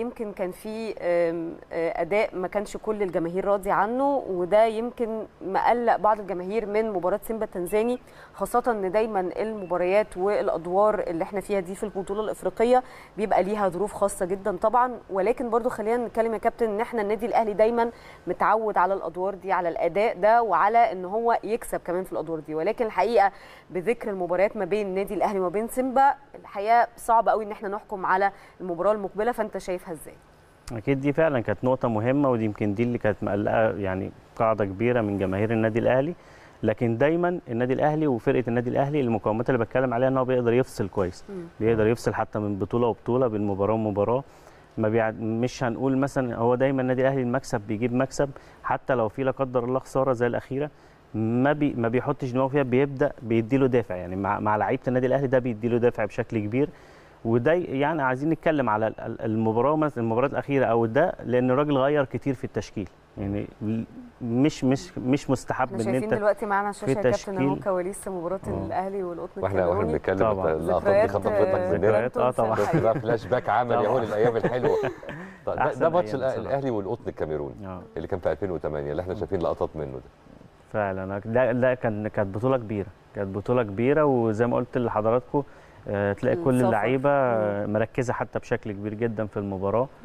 يمكن كان في آم، آه، اداء ما كانش كل الجماهير راضي عنه وده يمكن مقلق بعض الجماهير من مباراه سيمبا التنزاني خاصه ان دايما المباريات والادوار اللي احنا فيها دي في البطوله الافريقيه بيبقى ليها ظروف خاصه جدا طبعا ولكن برضو خلينا نتكلم يا كابتن ان احنا النادي الاهلي دايما متعود على الادوار دي على الاداء ده وعلى ان هو يكسب كمان في الادوار دي ولكن الحقيقه بذكر المباريات ما بين النادي الاهلي وما بين سيمبا الحقيقه صعب قوي ان احنا نحكم على المباراه المقبله فانت شايفها ازاي اكيد دي فعلا كانت نقطه مهمه ودي يمكن دي اللي كانت مقلقه يعني قاعده كبيره من جماهير النادي الاهلي لكن دايما النادي الاهلي وفرقه النادي الاهلي المقومات اللي بتكلم عليها ان هو بيقدر يفصل كويس مم. بيقدر يفصل حتى من بطوله وبطوله بين مباراه ومباراه ما بيع... مش هنقول مثلا هو دايما النادي الاهلي المكسب بيجيب مكسب حتى لو في لا قدر الله خساره زي الاخيره ما بي... ما بيحطش دماغه فيها بيبدا بيديله دافع يعني مع مع لعيبه النادي الاهلي ده بيديله دافع بشكل كبير وده يعني عايزين نتكلم على ال- ال- المباراه مثلا المباراه الاخيره او ده لان الراجل غير كتير في التشكيل يعني مش مش مش مستحب احنا ان شايفين انت دلوقتي معانا على الشاشه يا كابتن اهو تشكيل. كواليس مباراه آه. الاهلي والقطن واحنا واحنا الكاميروني بنتكلم طبعاً. اللقطات دي ذكريات، خطفتك آه، مننا ذكريات اه طبعا الحقيقة. ده فلاش باك عمل طبعاً. يقول الايام الحلوه طيب ده, أحسن ده ماتش أيام الأ- بصراحة. الاهلي والقطن الكاميروني اه اللي كان في 2008 اللي احنا شايفين لقطات منه ده فعلا ده ده كان كانت بطوله كبيره كانت بطوله كبيره وزي ما قلت لحضراتكم آه، تلاقي كل السفر. اللعيبه آه، مركزه حتى بشكل كبير جدا في المباراه مم.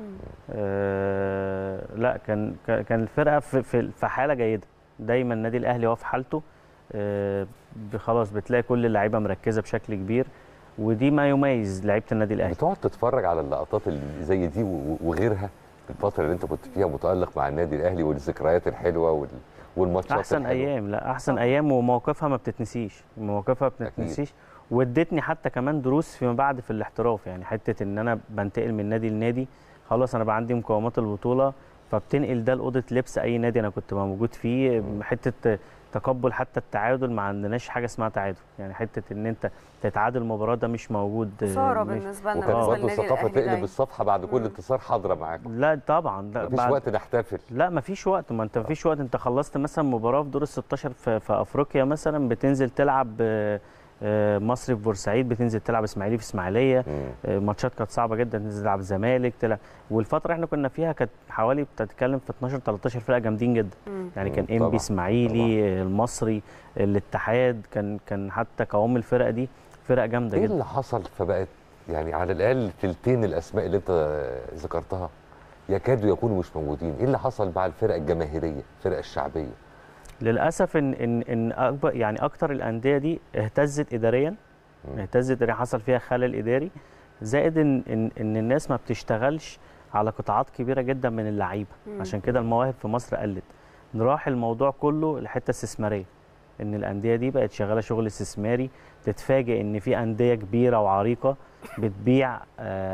آه، لا كان كان كان الفرقه في في في حاله جيده دايما النادي الاهلي هو في حالته آه، ب- خلاص بتلاقي كل اللعيبه مركزه بشكل كبير ودي ما يميز لعيبه النادي الاهلي بتقعد تتفرج على اللقطات اللي زي دي و- وغيرها الفتره اللي انت كنت فيها متالق مع النادي الاهلي والذكريات الحلوه وال- والماتشات احسن الحلوة. ايام لا احسن طبعاً. ايام ومواقفها ما بتتنسيش مواقفها ما بتتنسيش وادتني حتى كمان دروس فيما بعد في الاحتراف يعني حته ان انا بنتقل من نادي لنادي خلاص انا بقى عندي مقومات البطوله فبتنقل ده لاوضه لبس اي نادي انا كنت موجود فيه حته تقبل حتى التعادل ما عندناش حاجه اسمها تعادل يعني حته ان انت تتعادل مباراه ده مش موجود خساره مش بالنسبه لنا وكانت بالنسبه برضه للنادي الثقافه الاهلي تقلب دايما. الصفحه بعد كل مم. انتصار حاضره معاكم لا طبعا ده مفيش بعد- وقت نحتفل لا مفيش وقت ما انت مفيش وقت انت خلصت مثلا مباراه في دور ال 16 في, في افريقيا مثلا بتنزل تلعب آه، آه، مصري في بورسعيد بتنزل تلعب اسماعيلي في اسماعيليه مم. آه، ماتشات كانت صعبه جدا تنزل تلعب زمالك تلعب والفتره اللي احنا كنا فيها كانت حوالي بتتكلم في 12 13 فرقه جامدين جدا مم. يعني كان مم، طبعاً، انبي اسماعيلي آه، المصري الاتحاد كان كان حتى قوام الفرقه دي فرق جامده ايه جدا اللي حصل فبقت يعني على الاقل تلتين الاسماء اللي انت ذكرتها يكادوا يكونوا مش موجودين ايه اللي حصل مع الفرق الجماهيريه الفرق الشعبيه للاسف ان ان ان اكبر يعني اكتر الانديه دي اهتزت اداريا مم. اهتزت اداريا حصل فيها خلل اداري زائد ان ان, إن الناس ما بتشتغلش على قطاعات كبيره جدا من اللعيبه مم. عشان كده المواهب في مصر قلت راح الموضوع كله لحته استثماريه ان الانديه دي بقت شغاله شغل استثماري تتفاجئ ان في انديه كبيره وعريقه بتبيع آه،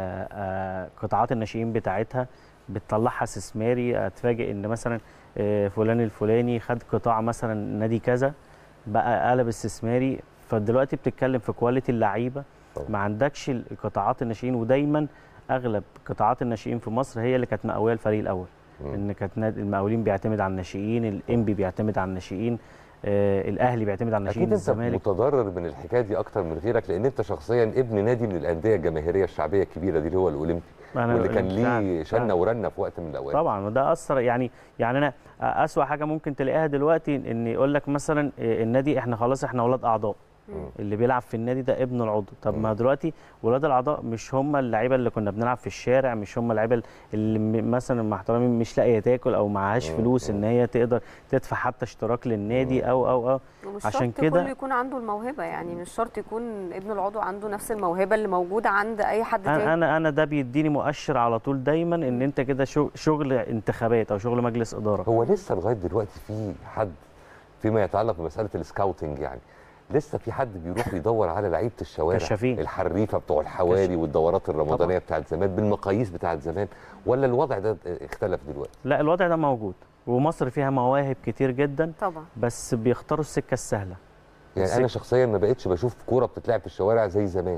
آه، قطاعات الناشئين بتاعتها بتطلعها استثماري اتفاجئ ان مثلا آه، فلان الفلاني خد قطاع مثلا نادي كذا بقى قلب استثماري فدلوقتي بتتكلم في كواليتي اللعيبه طبعا. ما عندكش قطاعات الناشئين ودايما اغلب قطاعات الناشئين في مصر هي اللي كانت مقويه الفريق الاول مم. ان كانت نادي المقاولين بيعتمد على الناشئين الانبي بيعتمد على الناشئين آه الاهلي بيعتمد على الناشئين اكيد انت الزمالك متضرر من الحكايه دي اكتر من غيرك لان انت شخصيا ابن نادي من الانديه الجماهيريه الشعبيه الكبيره دي اللي هو الاولمبي أنا واللي كان ليه فعلاً- شنه فعلاً. ورنه في وقت من الاوقات طبعا وده اثر يعني يعني انا اسوا حاجه ممكن تلاقيها دلوقتي ان يقول لك مثلا آه، النادي احنا خلاص احنا اولاد اعضاء مم. اللي بيلعب في النادي ده ابن العضو طب ما دلوقتي ولاد الاعضاء مش هم اللعيبه اللي كنا بنلعب في الشارع مش هم اللعيبه اللي م- مثلا مع احترامي مش لاقيه تاكل او معهاش مم. فلوس ان هي تقدر تدفع حتى اشتراك للنادي او او او ومش عشان شرط كده- كله يكون عنده الموهبه يعني مش شرط يكون ابن العضو عنده نفس الموهبه اللي موجوده عند اي حد انا تاني انا انا ده بيديني مؤشر على طول دايما ان انت كده شغ- شغل انتخابات او شغل مجلس اداره هو لسه لغايه دلوقتي في حد فيما يتعلق بمساله السكاوتنج يعني لسه في حد بيروح يدور على لعيبه الشوارع كشافين. الحريفه بتوع الحواري كش- والدورات الرمضانيه بتاعت زمان بالمقاييس بتاعت زمان ولا الوضع ده اختلف دلوقتي لا الوضع ده موجود ومصر فيها مواهب كتير جدا طبعا بس بيختاروا السكه السهله يعني السك- انا شخصيا ما بقتش بشوف كوره بتتلعب في الشوارع زي زمان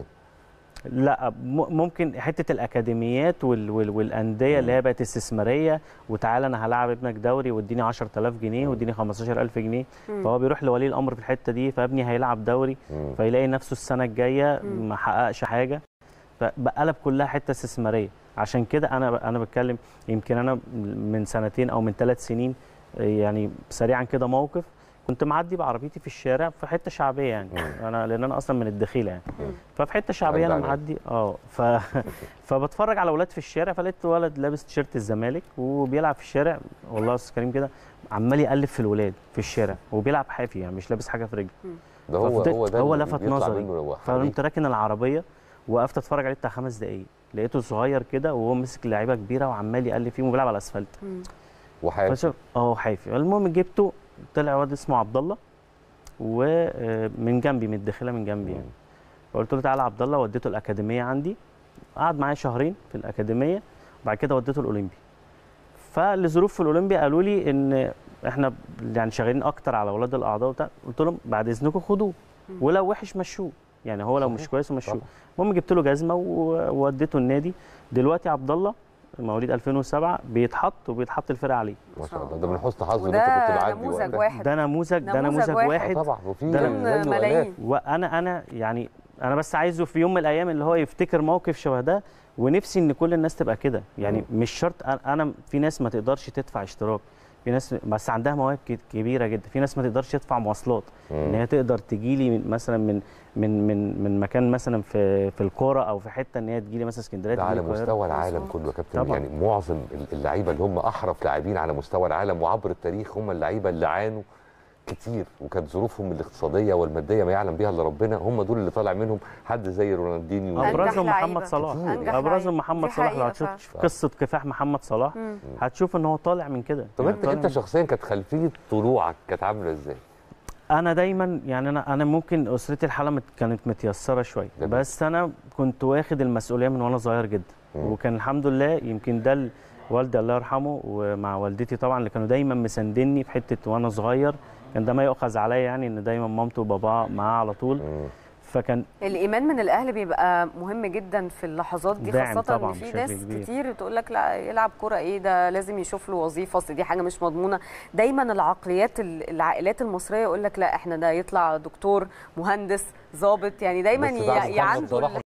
لا م- ممكن حته الاكاديميات وال وال والانديه اللي هي بقت استثماريه وتعالى انا هلاعب ابنك دوري واديني 10000 جنيه واديني 15000 جنيه مم. فهو بيروح لولي الامر في الحته دي فابني هيلعب دوري مم. فيلاقي نفسه السنه الجايه مم. ما حققش حاجه فبقلب كلها حته استثماريه عشان كده انا انا بتكلم يمكن انا من سنتين او من ثلاث سنين يعني سريعا كده موقف كنت معدي بعربيتي في الشارع في حته شعبيه يعني انا لان انا اصلا من الدخيله يعني ففي حته شعبيه انا عدى عليك. معدي اه ف... فبتفرج على اولاد في الشارع فلقيت ولد لابس تيشيرت الزمالك وبيلعب في الشارع والله يا استاذ كريم كده عمال يقلب في الولاد في الشارع وبيلعب حافي يعني مش لابس حاجه في رجله ده هو ففضلت- هو ده هو اللي لفت بيطلع نظري. منه هو فقمت راكن العربيه وقفت اتفرج عليه بتاع خمس دقايق لقيته صغير كده وهو مسك لعيبه كبيره وعمال يقلب فيهم وبيلعب على الاسفلت وحياتي فشوف اه حافي المهم جبته طلع واد اسمه عبد الله ومن جنبي من الداخله من جنبي يعني فقلت له تعالى عبد الله وديته الاكاديميه عندي قعد معايا شهرين في الاكاديميه وبعد كده وديته الاولمبي فلظروف في الاولمبي قالوا لي ان احنا يعني شغالين اكتر على اولاد الاعضاء وبتاع قلت لهم بعد اذنكم خدوه ولو وحش مشوه يعني هو لو مش صحيح. كويس مشوه طبعا. المهم جبت له جزمه و- ووديته النادي دلوقتي عبد الله مواليد 2007 بيتحط وبيتحط الفرقه عليه ما شاء الله ده من حسن حظه ان وده انت كنت معدي نموذج وقتها. واحد ده نموذج ده نموذج نموذج واحد. واحد آه طبعا وفي ده ضمن زيه آلاف. ملايين وانا انا يعني انا بس عايزه في يوم من الايام اللي هو يفتكر موقف شبه ده ونفسي ان كل الناس تبقى كده يعني مش شرط أنا- انا في ناس ما تقدرش تدفع اشتراك في ناس بس عندها مواهب ك- كبيره جدا في ناس ما تقدرش تدفع مواصلات ان مم. هي تقدر تجي لي مثلا من من من من مكان مثلا في في القرى او في حته ان هي تجي لي مثلا اسكندريه ده تجي لي على القاهرة. مستوى العالم مظبوط. كله يا كابتن طبعا. يعني معظم اللعيبه اللي هم احرف لاعبين على مستوى العالم وعبر التاريخ هم اللعيبه اللي عانوا كتير وكانت ظروفهم الاقتصاديه والماديه ما يعلم بها الا ربنا هم دول اللي طالع منهم حد زي رونالدينيو أنجح ابرزهم لعيبة. محمد صلاح كتير. أنجح ابرزهم لعيبة. محمد دي صلاح لو حقيقة هتشوف فعلا. قصه كفاح محمد صلاح مم. هتشوف ان هو طالع من كده طب يعني انت طالع انت من- شخصيا كانت خلفيه طلوعك كانت عامله ازاي؟ انا دايما يعني انا انا ممكن اسرتي الحاله مت- كانت متيسره شويه جميل. بس انا كنت واخد المسؤوليه من وانا صغير جدا مم. وكان الحمد لله يمكن ده ال- والدي الله يرحمه ومع والدتي طبعا اللي كانوا دايما مساندني في حته وانا صغير كان ده ما يؤخذ عليا يعني ان دايما مامته وباباه معاه على طول مم. فكان الايمان من الاهل بيبقى مهم جدا في اللحظات دي داعم خاصه طبعاً ان في بشكل ناس كبير. كتير تقول لك لا يلعب كوره ايه ده لازم يشوف له وظيفه اصل دي حاجه مش مضمونه دايما العقليات ال- العائلات المصريه يقول لك لا احنا ده يطلع دكتور مهندس ضابط يعني دايما بس بعد ي- محمد يعندوا صلاح